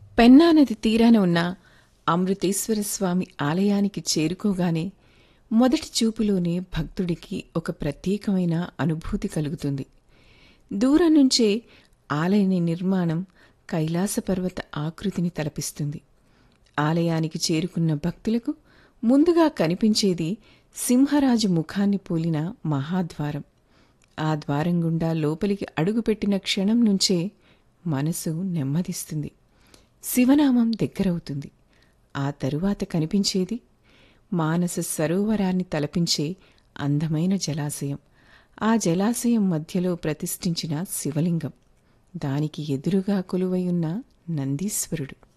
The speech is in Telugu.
పెన్నా నది తీరాన ఉన్న అమృతేశ్వర స్వామి ఆలయానికి చేరుకోగానే మొదటి చూపులోనే భక్తుడికి ఒక ప్రత్యేకమైన అనుభూతి కలుగుతుంది దూరం నుంచే ఆలయ నిర్మాణం కైలాస పర్వత ఆకృతిని తలపిస్తుంది ఆలయానికి చేరుకున్న భక్తులకు ముందుగా కనిపించేది సింహరాజు ముఖాన్ని పోలిన మహాద్వారం ఆ ద్వారం గుండా లోపలికి అడుగుపెట్టిన క్షణం నుంచే మనసు నెమ్మదిస్తుంది శివనామం దగ్గరవుతుంది ఆ తరువాత కనిపించేది మానస సరోవరాన్ని తలపించే అందమైన జలాశయం ఆ జలాశయం మధ్యలో ప్రతిష్ఠించిన శివలింగం దానికి ఎదురుగా కొలువై ఉన్న నందీశ్వరుడు